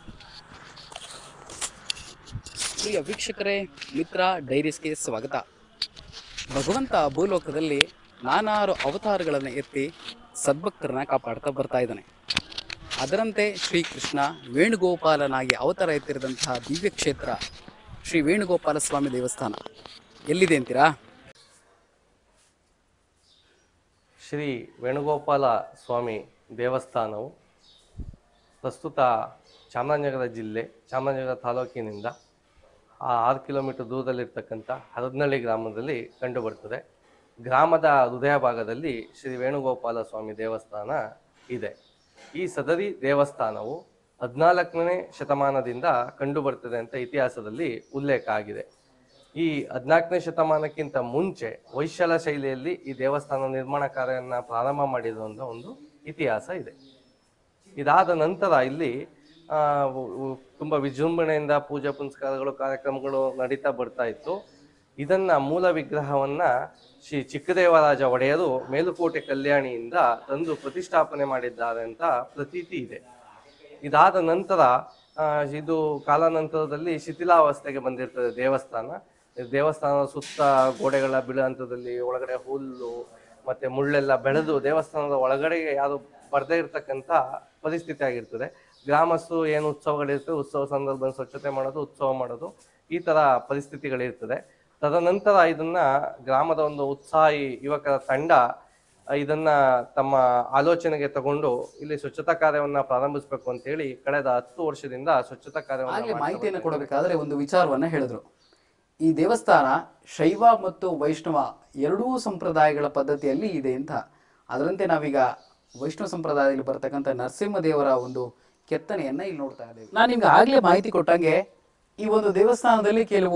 ಪ್ರಿಯ ವೀಕ್ಷಕರೇ ಮಿತ್ರ ಡೈರೀಸ್ಗೆ ಸ್ವಾಗತ ಭಗವಂತ ಭೂಲೋಕದಲ್ಲಿ ನಾನಾರು ಅವತಾರಗಳನ್ನು ಎತ್ತಿ ಸದ್ಭಕ್ತರನ್ನ ಕಾಪಾಡ್ತಾ ಬರ್ತಾ ಇದ್ದಾನೆ ಅದರಂತೆ ಶ್ರೀಕೃಷ್ಣ ವೇಣುಗೋಪಾಲನಾಗಿ ಅವತಾರ ಎತ್ತಿರಿದಂತಹ ದಿವ್ಯ ಕ್ಷೇತ್ರ ಶ್ರೀ ವೇಣುಗೋಪಾಲ ಸ್ವಾಮಿ ದೇವಸ್ಥಾನ ಎಲ್ಲಿದೆ ಅಂತೀರಾ ಶ್ರೀ ವೇಣುಗೋಪಾಲ ಸ್ವಾಮಿ ದೇವಸ್ಥಾನವು ಪ್ರಸ್ತುತ ಚಾಮರಾಜನಗರ ಜಿಲ್ಲೆ ಚಾಮರಾಜನಗರ ತಾಲೂಕಿನಿಂದ ಆ ಆರು ಕಿಲೋಮೀಟರ್ ದೂರದಲ್ಲಿರ್ತಕ್ಕಂಥ ಹರದನಹಳ್ಳಿ ಗ್ರಾಮದಲ್ಲಿ ಕಂಡುಬರ್ತದೆ ಗ್ರಾಮದ ಹೃದಯ ಭಾಗದಲ್ಲಿ ಶ್ರೀ ವೇಣುಗೋಪಾಲ ಸ್ವಾಮಿ ದೇವಸ್ಥಾನ ಇದೆ ಈ ಸದರಿ ದೇವಸ್ಥಾನವು ಹದಿನಾಲ್ಕನೇ ಶತಮಾನದಿಂದ ಕಂಡುಬರ್ತದೆ ಅಂತ ಇತಿಹಾಸದಲ್ಲಿ ಉಲ್ಲೇಖ ಆಗಿದೆ ಈ ಹದಿನಾಲ್ಕನೇ ಶತಮಾನಕ್ಕಿಂತ ಮುಂಚೆ ಹೊಯ್ಸಳ ಶೈಲಿಯಲ್ಲಿ ಈ ದೇವಸ್ಥಾನ ನಿರ್ಮಾಣ ಕಾರ್ಯವನ್ನು ಪ್ರಾರಂಭ ಮಾಡಿದ್ರು ಅಂತ ಒಂದು ಇತಿಹಾಸ ಇದೆ ಇದಾದ ನಂತರ ಇಲ್ಲಿ ಆ, ಉ- ಉ- ತುಂಬಾ ವಿಜೃಂಭಣೆಯಿಂದ ಪೂಜಾ ಪುನಸ್ಕಾರಗಳು ಕಾರ್ಯಕ್ರಮಗಳು ನಡೀತಾ ಬರ್ತಾ ಇತ್ತು ಇದನ್ನ ಮೂಲ ವಿಗ್ರಹವನ್ನ ಶ್ರೀ ಚಿಕ್ಕದೇವರಾಜ ಒಡೆಯರು ಮೇಲುಕೋಟೆ ಕಲ್ಯಾಣಿಯಿಂದ ತಂದು ಪ್ರತಿಷ್ಠಾಪನೆ ಮಾಡಿದ್ದಾರೆ ಅಂತ ಪ್ರತೀತಿ ಇದೆ ಇದಾದ ನಂತರ ಆ, ಇದು ಕಾಲಾನಂತರದಲ್ಲಿ ಶಿಥಿಲಾವಸ್ಥೆಗೆ ಬಂದಿರ್ತದೆ ದೇವಸ್ಥಾನ ಈ ದೇವಸ್ಥಾನದ ಸುತ್ತ ಗೋಡೆಗಳ ಬೀಳುವಂಥದ್ದಲ್ಲಿ ಒಳಗಡೆ ಹುಲ್ಲು ಮತ್ತೆ ಮುಳ್ಳೆಲ್ಲ ಬೆಳೆದು ದೇವಸ್ಥಾನದ ಒಳಗಡೆಗೆ ಯಾರು ಬರದೇ ಇರತಕ್ಕಂಥ ಪರಿಸ್ಥಿತಿ ಆಗಿರ್ತದೆ ಗ್ರಾಮಸ್ಥರು ಏನು ಉತ್ಸವಗಳಿರ್ತದೆ ಉತ್ಸವ ಸಂದರ್ಭದಲ್ಲಿ ಸ್ವಚ್ಛತೆ ಮಾಡೋದು ಉತ್ಸವ ಮಾಡೋದು ಈ ತರ ಪರಿಸ್ಥಿತಿಗಳಿರ್ತದೆ ತದನಂತರ ಇದನ್ನ ಗ್ರಾಮದ ಒಂದು ಉತ್ಸಾಹಿ ಯುವಕರ ತಂಡ ಆ, ಇದನ್ನ ತಮ್ಮ ಆಲೋಚನೆಗೆ ತಗೊಂಡು ಇಲ್ಲಿ ಸ್ವಚ್ಛತಾ ಕಾರ್ಯವನ್ನ ಪ್ರಾರಂಭಿಸಬೇಕು ಅಂತ ಹೇಳಿ ಕಳೆದ ಹತ್ತು ವರ್ಷದಿಂದ ಸ್ವಚ್ಛತಾ ಕಾರ್ಯವನ್ನ ಆಗಲೇ ಮಾಡ್ತಾ ಮಾಹಿತಿಯನ್ನು ಕೊಡಬೇಕಾದ್ರೆ ಒಂದು ವಿಚಾರವನ್ನ ಹೇಳಿದ್ರು ಈ ದೇವಸ್ಥಾನ ಶೈವ ಮತ್ತು ವೈಷ್ಣವ ಎರಡೂ ಸಂಪ್ರದಾಯಗಳ ಪದ್ಧತಿಯಲ್ಲಿ ಇದೆ ಅಂತ ಅದರಂತೆ ನಾವೀಗ ವೈಷ್ಣವ ಸಂಪ್ರದಾಯದಲ್ಲಿ ಬರ್ತಕ್ಕಂಥ ನರಸಿಂಹದೇವರ ಒಂದು ಕೆತ್ತನೆಯನ್ನ ಇಲ್ಲಿ ನೋಡ್ತಾ ಇದ್ದೇವೆ ನಾನು ನಿಮ್ಗೆ ಆಗ್ಲೇ ಮಾಹಿತಿ ಕೊಟ್ಟಂಗೆ ಈ ಒಂದು ದೇವಸ್ಥಾನದಲ್ಲಿ ಕೆಲವು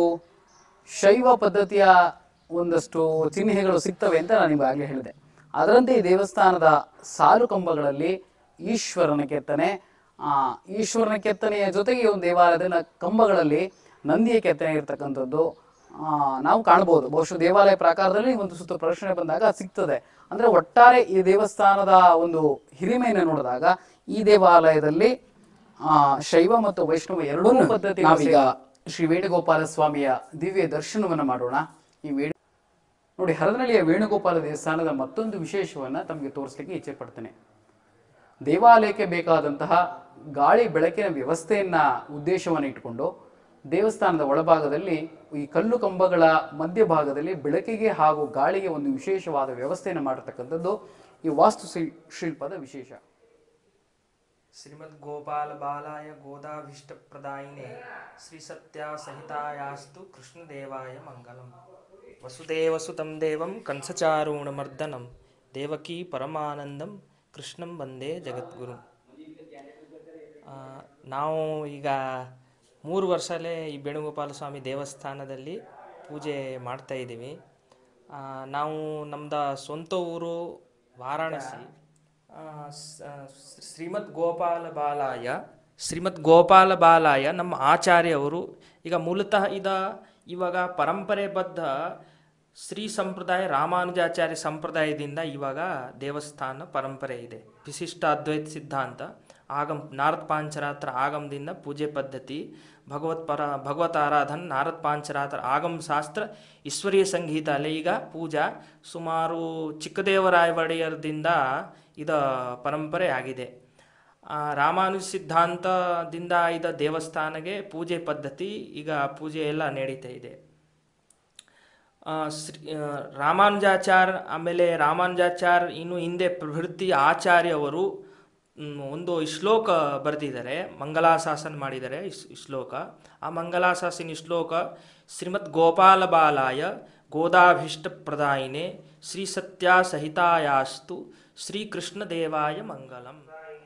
ಶೈವ ಪದ್ಧತಿಯ ಒಂದಷ್ಟು ಚಿಹ್ನೆಗಳು ಸಿಗ್ತವೆ ಅಂತ ನಾನು ನಿಮ್ಗೆ ಆಗ್ಲೇ ಹೇಳಿದೆ ಅದರಂತೆ ಈ ದೇವಸ್ಥಾನದ ಸಾಲು ಕಂಬಗಳಲ್ಲಿ ಈಶ್ವರನ ಕೆತ್ತನೆ ಆ ಈಶ್ವರನ ಕೆತ್ತನೆಯ ಜೊತೆಗೆ ಈ ಒಂದು ದೇವಾಲಯದ ನ- ಕಂಬಗಳಲ್ಲಿ ನಂದಿಯ ಕೆತ್ತನೆ ಇರ್ತಕ್ಕಂಥದ್ದು ಆ, ನಾವು ಕಾಣ್ಬೋದು ಬಹುಶಃ ದೇವಾಲಯ ಪ್ರಾಕಾರದಲ್ಲಿ ಒಂದು ಸುತ್ತ ಪ್ರದರ್ಶನ ಬಂದಾಗ ಸಿಗ್ತದೆ ಅಂದ್ರೆ ಒಟ್ಟಾರೆ ಈ ದೇವಸ್ಥಾನದ ಒಂದು ಹಿರಿಮೆಯನ್ನು ನೋಡಿದಾಗ ಈ ದೇವಾಲಯದಲ್ಲಿ ಆ, ಶೈವ ಮತ್ತು ವೈಷ್ಣವ ಎರಡೂ ಪದ್ಧತಿ ನಾವೀಗ ಶ್ರೀ ವೇಣುಗೋಪಾಲ ಸ್ವಾಮಿಯ ದಿವ್ಯ ದರ್ಶನವನ್ನ ಮಾಡೋಣ ಈ ವೇಣು ನೋಡಿ ಹರದನಹಳ್ಳಿಯ ವೇಣುಗೋಪಾಲ ದೇವಸ್ಥಾನದ ಮತ್ತೊಂದು ವಿಶೇಷವನ್ನ ತಮಗೆ ತೋರಿಸ್ಲಿಕ್ಕೆ ಇಚ್ಛೆ ಪಡ್ತೇನೆ ದೇವಾಲಯಕ್ಕೆ ಬೇಕಾದಂತಹ ಗಾಳಿ ಬೆಳಕಿನ ವ್ಯವಸ್ಥೆಯನ್ನ ಉದ್ದೇಶವನ್ನು ಇಟ್ಟುಕೊಂಡು ದೇವಸ್ಥಾನದ ಒಳಭಾಗದಲ್ಲಿ ಈ ಕಲ್ಲು ಕಂಬಗಳ ಮಧ್ಯಭಾಗದಲ್ಲಿ ಬೆಳಕಿಗೆ ಹಾಗೂ ಗಾಳಿಗೆ ಒಂದು ವಿಶೇಷವಾದ ವ್ಯವಸ್ಥೆಯನ್ನು ಮಾಡಿರ್ತಕ್ಕಂಥದ್ದು ಈ ವಾಸ್ತು ಶಿಲ್- ಶಿಲ್ಪದ ವಿಶೇಷ श्रीमद्गोपालबालाय गोदाभीष्टप्रदायिने श्रीसत्यासहितायास्तु कृष्णदेवाय मङ्गलम् वसुदेवसुतं देवं कंसचारूणमर्दनं देवकी परमानन्दं ಕೃಷ್ಣಂ ಬಂದೇ ಜಗದ್ಗುರು ಆ, ನಾವು ಈಗ ಮೂರು ವರ್ಷಲೇ ಈ ವೇಣುಗೋಪಾಲ ಸ್ವಾಮಿ ದೇವಸ್ಥಾನದಲ್ಲಿ ಪೂಜೆ ಮಾಡ್ತಾ ಇದ್ದೀವಿ ಆ, ನಾವು ನಮ್ಮದ ಸ್ವಂತ ಊರು ವಾರಾಣಸಿ ಆ, ಸ- ಶ್ರೀಮದ್ ಗೋಪಾಲ ಬಾಲಾಯ ಶ್ರೀಮದ್ ಗೋಪಾಲ ಬಾಲಾಯ ನಮ್ಮ ಆಚಾರ್ಯವರು ಈಗ ಮೂಲತಃ ಇದ ಇವಾಗ ಪರಂಪರೆಬದ್ಧ ಶ್ರೀ ಸಂಪ್ರದಾಯ ರಾಮಾನುಜಾಚಾರ್ಯ ಸಂಪ್ರದಾಯದಿಂದ ಇವಾಗ ದೇವಸ್ಥಾನ ಪರಂಪರೆ ಇದೆ ವಿಶಿಷ್ಟ ಅದ್ವೈತ ಸಿದ್ಧಾಂತ ಆಗಮ್ ನಾರದ್ ಪಾಂಚರಾತ್ರ ಆಗಮದಿಂದ ಪೂಜೆ ಪದ್ಧತಿ ಭಗವತ್ ಪರ ಭಗವತ್ ಆರಾಧನ್ ನಾರದ್ ಪಾಂಚರಾತ್ರ ಆಗಮ ಶಾಸ್ತ್ರ ಈಶ್ವರೀಯ ಸಂಗೀತ ಅಲ್ಲೇ ಈಗ ಪೂಜಾ ಸುಮಾರು ಚಿಕ್ಕದೇವರಾಯ ಒಡೆಯರದಿಂದ ಇದ ಪರಂಪರೆ ಆಗಿದೆ ಆ, ರಾಮಾನುಜ ಸಿದ್ಧಾಂತದಿಂದ ಇದ ದೇವಸ್ಥಾನಗೆ ಪೂಜೆ ಪದ್ಧತಿ ಈಗ ಪೂಜೆ ಎಲ್ಲ ನಡೀತಾ ಇದೆ ಆ, ಶ್ರೀ ಆ, ರಾಮಾನುಜಾಚಾರ್ ಆಮೇಲೆ ರಾಮಾನುಜಾಚಾರ್ ಇನ್ನು ಹಿಂದೆ ಪ್ರವೃತ್ತಿ ಆಚಾರ್ಯ ಅವರು ಮ್, ಒಂದು ಶ್ಲೋಕ ಬರೆದಿದ್ದಾರೆ ಮಂಗಲಾಶಾಸನ ಮಾಡಿದ್ದಾರೆ ಈ ಸ್- ಈ ಶ್ಲೋಕ ಆ ಮಂಗಲಾಶಾಸನ ಈ ಶ್ಲೋಕ ಶ್ರೀಮದ್ ಗೋಪಾಲ ಬಾಲಾಯ ಗೋದಾಭೀಷ್ಟ ಪ್ರದಾಯಿನೆ ಶ್ರೀ ಸತ್ಯ ಸಹಿತಾಯಾಸ್ತು ಶ್ರೀಕೃಷ್ಣ ದೇವಾಯ ಮಂಗಲಂ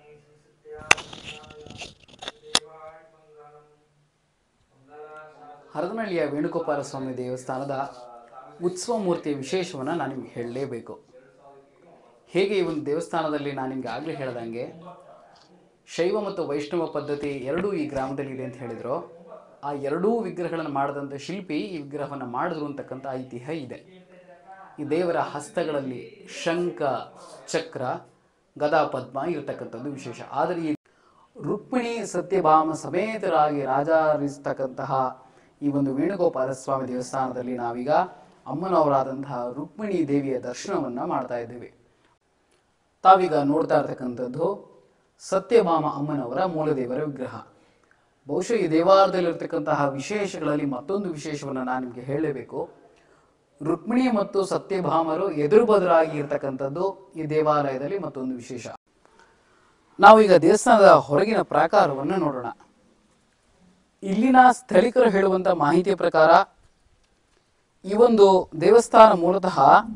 ಹರದನಹಳ್ಳಿಯ ವೇಣುಗೋಪಾಲ ಸ್ವಾಮಿ ದೇವಸ್ಥಾನದ ಉತ್ಸವ ಮೂರ್ತಿಯ ವಿಶೇಷವನ್ನು ನಾನು ನಿಮ್ಗೆ ಹೇಳಲೇಬೇಕು ಹೇಗೆ ಈ ಒಂದು ದೇವಸ್ಥಾನದಲ್ಲಿ ನಾನು ನಿಮ್ಗೆ ಆಗಲೇ ಹೇಳ್ದಂಗೆ ಶೈವ ಮತ್ತು ವೈಷ್ಣವ ಪದ್ಧತಿ ಎರಡೂ ಈ ಗ್ರಾಮದಲ್ಲಿ ಇದೆ ಅಂತ ಹೇಳಿದ್ರು ಆ ಎರಡೂ ವಿಗ್ರಹಗಳನ್ನು ಮಾಡಿದಂಥ ಶಿಲ್ಪಿ ಈ ವಿಗ್ರಹವನ್ನು ಮಾಡಿದ್ರು ಅಂತಕ್ಕಂಥ ಐತಿಹ್ಯ ಇದೆ ಈ ದೇವರ ಹಸ್ತಗಳಲ್ಲಿ ಶಂಖ ಚಕ್ರ ಗದಾ ಪದ್ಮ ಇರತಕ್ಕಂಥದ್ದು ವಿಶೇಷ ಆದರೆ ಈ ರುಕ್ಮಿಣಿ ಸತ್ಯಭಾಮ ಸಮೇತರಾಗಿ ರಾಜಾರಿಸ್ತಕ್ಕಂತಹ ಈ ಒಂದು ವೇಣುಗೋಪಾಲ ಸ್ವಾಮಿ ದೇವಸ್ಥಾನದಲ್ಲಿ ನಾವೀಗ ಅಮ್ಮನವರಾದಂತಹ ರುಕ್ಮಿಣಿ ದೇವಿಯ ದರ್ಶನವನ್ನ ಮಾಡ್ತಾ ಇದ್ದೇವೆ ತಾವೀಗ ನೋಡ್ತಾ ಇರ್ತಕ್ಕಂಥದ್ದು ಸತ್ಯಭಾಮ ಅಮ್ಮನವರ ಮೂಲದೇವರ ವಿಗ್ರಹ ಬಹುಶಃ ಈ ದೇವಾಲಯದಲ್ಲಿರ್ತಕ್ಕಂತಹ ವಿಶೇಷಗಳಲ್ಲಿ ಮತ್ತೊಂದು ವಿಶೇಷವನ್ನು ನಾನು ನಿಮಗೆ ಹೇಳಲೇಬೇಕು ರುಕ್ಮಿಣಿ ಮತ್ತು ಸತ್ಯಭಾಮರು ಎದುರು ಬದುರಾಗಿ ಇರ್ತಕ್ಕಂಥದ್ದು ಈ ದೇವಾಲಯದಲ್ಲಿ ಮತ್ತೊಂದು ವಿಶೇಷ ನಾವು ಈಗ ದೇವಸ್ಥಾನದ ಹೊರಗಿನ ಪ್ರಾಕಾರವನ್ನು ನೋಡೋಣ ಇಲ್ಲಿನ ಸ್ಥಳೀಕರು ಹೇಳುವಂತ ಮಾಹಿತಿಯ ಪ್ರಕಾರ ಈ ಒಂದು ದೇವಸ್ಥಾನ ಮೂಲತಃ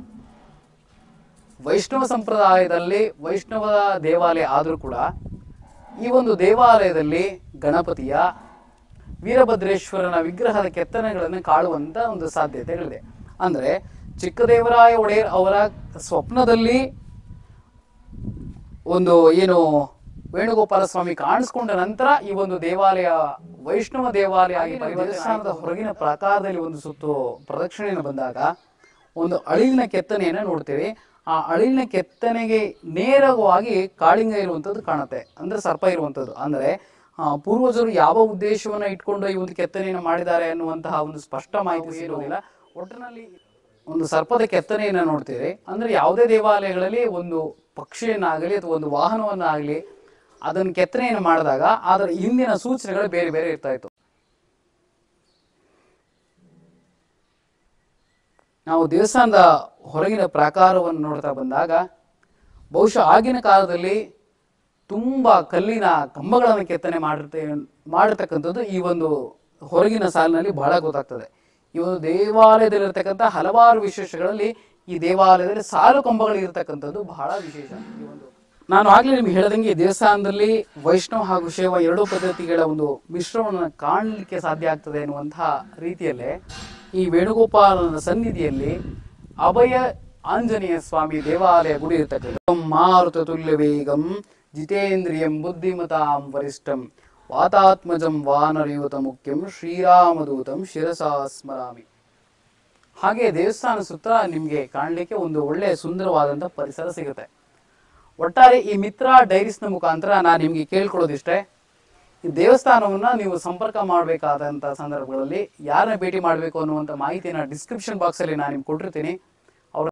ವೈಷ್ಣವ ಸಂಪ್ರದಾಯದಲ್ಲಿ ವೈಷ್ಣವ ದೇವಾಲಯ ಆದರೂ ಕೂಡ ಈ ಒಂದು ದೇವಾಲಯದಲ್ಲಿ ಗಣಪತಿಯ ವೀರಭದ್ರೇಶ್ವರನ ವಿಗ್ರಹದ ಕೆತ್ತನೆಗಳನ್ನು ಕಾಣುವಂತ ಒಂದು ಸಾಧ್ಯತೆಗಳಿದೆ ಅಂದ್ರೆ ಚಿಕ್ಕದೇವರಾಯ ಒಡೆಯರ್ ಅವರ ಸ್ವಪ್ನದಲ್ಲಿ ಒಂದು ಏನು ವೇಣುಗೋಪಾಲ ಸ್ವಾಮಿ ಕಾಣಿಸ್ಕೊಂಡ ನಂತರ ಈ ಒಂದು ದೇವಾಲಯ ವೈಷ್ಣವ ದೇವಾಲಯ ಆಗಿ ದೇವಸ್ಥಾನದ ಹೊರಗಿನ ಪ್ರಾಕಾರದಲ್ಲಿ ಒಂದು ಸುತ್ತು ಪ್ರದಕ್ಷಿಣೆಯನ್ನು ಬಂದಾಗ ಒಂದು ಅಳಿಲಿನ ಕೆತ್ತನೆಯನ್ನು ನೋಡ್ತೇವೆ ಆ ಅಳಿಲಿನ ಕೆತ್ತನೆಗೆ ನೇರವಾಗಿ ಕಾಳಿಂಗ ಇರುವಂತದ್ದು ಕಾಣುತ್ತೆ ಅಂದ್ರೆ ಸರ್ಪ ಇರುವಂತದ್ದು ಅಂದ್ರೆ ಆ, ಪೂರ್ವಜರು ಯಾವ ಉದ್ದೇಶವನ್ನ ಇಟ್ಕೊಂಡು ಈ ಒಂದು ಕೆತ್ತನೆಯನ್ನು ಮಾಡಿದ್ದಾರೆ ಅನ್ನುವಂತಹ ಒಂದು ಸ್ಪಷ್ಟ ಮಾಹಿತಿ ಇರುವುದಿಲ್ಲ ಒಟ್ಟಿನಲ್ಲಿ ಒಂದು ಸರ್ಪದ ಕೆತ್ತನೆಯನ್ನ ನೋಡ್ತೀರಿ ಅಂದ್ರೆ ಯಾವುದೇ ದೇವಾಲಯಗಳಲ್ಲಿ ಒಂದು ಪಕ್ಷಿಯನ್ನಾಗಲಿ ಅಥವಾ ಒಂದು ವಾಹನವನ್ನಾಗಲಿ ಅದನ್ನು ಕೆತ್ತನೆಯನ್ನು ಮಾಡಿದಾಗ ಅದರ ಹಿಂದಿನ ಸೂಚನೆಗಳು ಬೇರೆ ಬೇರೆ ಇರ್ತಾ ಇತ್ತು ನಾವು ದೇವಸ್ಥಾನದ ಹೊರಗಿನ ಪ್ರಾಕಾರವನ್ನು ನೋಡ್ತಾ ಬಂದಾಗ ಬಹುಶಃ ಆಗಿನ ಕಾಲದಲ್ಲಿ ತುಂಬ ಕಲ್ಲಿನ ಕಂಬಗಳನ್ನು ಕೆತ್ತನೆ ಮಾಡಿರ್ತೆ ಮಾಡಿರ್ತಕ್ಕಂಥದ್ದು ಈ ಒಂದು ಹೊರಗಿನ ಸಾಲಿನಲ್ಲಿ ಬಹಳ ಗೊತ್ತಾಗ್ತದೆ ಈ ಒಂದು ದೇವಾಲಯದಲ್ಲಿರ್ತಕ್ಕಂಥ ಹಲವಾರು ವಿಶೇಷಗಳಲ್ಲಿ ಈ ದೇವಾಲಯದಲ್ಲಿ ಸಾಲು ಕಂಬಗಳು ಇರತಕ್ಕಂಥದ್ದು ಬಹಳ ವಿಶೇಷ ಈ ಒಂದು ನಾನು ಆಗ್ಲೇ ನಿಮ್ಗೆ ಹೇಳ್ದಂಗೆ ಈ ದೇವಸ್ಥಾನದಲ್ಲಿ ವೈಷ್ಣವ ಹಾಗೂ ಶೈವ ಎರಡೂ ಪದ್ಧತಿಗಳ ಒಂದು ಮಿಶ್ರಣವನ್ನು ಕಾಣಲಿಕ್ಕೆ ಸಾಧ್ಯ ಆಗ್ತದೆ ಎನ್ನುವಂತಹ ರೀತಿಯಲ್ಲೇ ಈ ವೇಣುಗೋಪಾಲನ ಸನ್ನಿಧಿಯಲ್ಲಿ ಅಭಯ ಆಂಜನೇಯ ಸ್ವಾಮಿ ದೇವಾಲಯ ಗುಡಿ ಇರ್ತಕ್ಕಂಥ ಮಾರುತ ತುಲ್ಯ ವೇಗಂ ಜಿತೇಂದ್ರಿಯಂ ಬುದ್ಧಿಮತಾಂ ವರಿಷ್ಠಂ ವಾತಾತ್ಮಜಂ ವಾನರಯುತ ಮುಖ್ಯಂ ಶ್ರೀರಾಮದೂತಂ ಶಿರಸಾ ಸ್ಮರಾಮಿ ಹಾಗೆ ದೇವಸ್ಥಾನ ಸುತ್ತ ನಿಮಗೆ ಕಾಣಲಿಕ್ಕೆ ಒಂದು ಒಳ್ಳೆಯ ಸುಂದರವಾದಂಥ ಪರಿಸರ ಸಿಗುತ್ತೆ ಒಟ್ಟಾರೆ ಈ ಮಿತ್ರ ಡೈರೀಸ್ನ ಮುಖಾಂತರ ನಾನು ನಿಮಗೆ ಕೇಳ್ಕೊಳ್ಳೋದಿಷ್ಟೇ ಈ ದೇವಸ್ಥಾನವನ್ನ ನೀವು ಸಂಪರ್ಕ ಮಾಡಬೇಕಾದಂಥ ಸಂದರ್ಭಗಳಲ್ಲಿ ಯಾರನ್ನ ಭೇಟಿ ಮಾಡಬೇಕು ಅನ್ನುವಂಥ ಮಾಹಿತಿಯನ್ನು ಡಿಸ್ಕ್ರಿಪ್ಷನ್ ಬಾಕ್ಸಲ್ಲಿ ನಾನು ನಿಮ್ಗೆ ಕೊಟ್ಟಿರ್ತೀನಿ